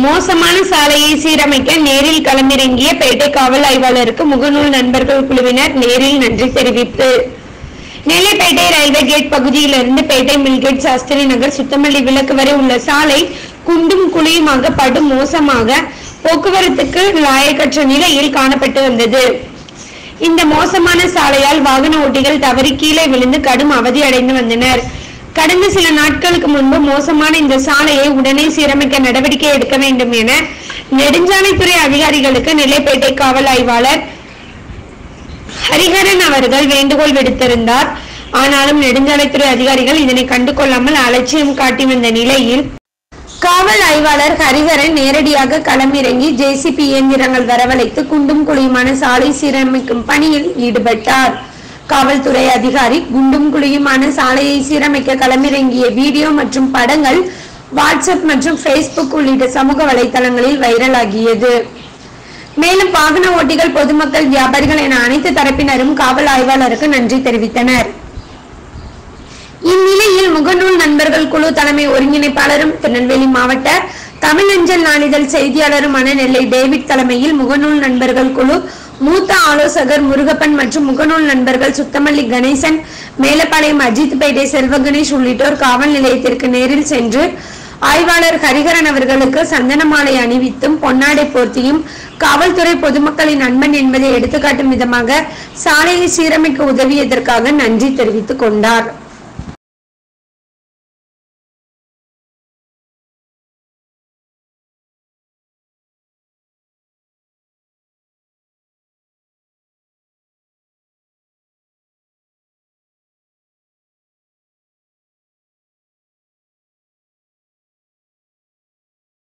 மோசமான சாலையை சீரமைக்க நேரில் களமிறங்கிய பேட்டை காவல் ஆய்வாளருக்கு முகநூல் நண்பர்கள் குழுவினர் நேரில் நன்றி தெரிவிப்பு நெல்லைப்பேட்டை ரயில்வே கேட் பகுதியிலிருந்து பேட்டை மில்கேட் சாஸ்திரி நகர் சுத்தமல்லி விளக்கு வரை உள்ள சாலை குண்டும் குழியுமாக படு மோசமாக போக்குவரத்துக்கு லாயக்கற்ற நிலையில் காணப்பட்டு வந்தது இந்த மோசமான சாலையால் வாகன ஓட்டிகள் தவறி கீழே விழுந்து கடும் அவதி அடைந்து வந்தனர் கடந்த சில நாட்களுக்கு முன்பு மோசமான இந்த சாலையை உடனே சீரமைக்க நடவடிக்கை எடுக்க வேண்டும் என நெடுஞ்சாலைத்துறை அதிகாரிகளுக்கு நெல்லைப்பேட்டை காவல் ஆய்வாளர் ஹரிஹரன் அவர்கள் வேண்டுகோள் விடுத்திருந்தார் ஆனாலும் நெடுஞ்சாலைத்துறை அதிகாரிகள் இதனை கண்டு கொள்ளாமல் அலட்சியம் காட்டி வந்த நிலையில் காவல் ஆய்வாளர் ஹரிஹரன் நேரடியாக களமிறங்கி ஜேசிபி இயந்திரங்கள் வரவழைத்து குண்டும் குழியுமான சாலை சீரமைக்கும் பணியில் ஈடுபட்டார் காவல்துறை அதிகாரி குண்டும் குழியுமான சாலையை சீரமைக்க களமிறங்கிய வீடியோ மற்றும் படங்கள் வாட்ஸ்அப் மற்றும் ஃபேஸ்புக் உள்ளிட்ட சமூக வலைதளங்களில் வைரலாகியது மேலும் வாகன ஓட்டிகள் பொதுமக்கள் வியாபாரிகள் என அனைத்து தரப்பினரும் காவல் ஆய்வாளருக்கு நன்றி தெரிவித்தனர் இந்நிலையில் முகநூல் நண்பர்கள் குழு தலைமை ஒருங்கிணைப்பாளரும் திருநெல்வேலி மாவட்ட தமிழஞ்சல் நாளிதழ் செய்தியாளருமான நெல்லை டேவிட் தலைமையில் முகநூல் நண்பர்கள் குழு மூத்த ஆலோசகர் முருகப்பன் மற்றும் முகநூல் நண்பர்கள் சுத்தமல்லி கணேசன் மேலப்பாளையம் அஜித் பேட்டை செல்வ கணேஷ் உள்ளிட்டோர் காவல் நிலையத்திற்கு நேரில் சென்று ஆய்வாளர் ஹரிஹரன் அவர்களுக்கு சந்தன மாலை அணிவித்தும் பொன்னாடை போர்த்தியும் காவல்துறை பொதுமக்களின் நண்பன் என்பதை எடுத்துக்காட்டும் விதமாக சாலையை சீரமைக்க உதவியதற்காக நன்றி தெரிவித்துக் கொண்டார்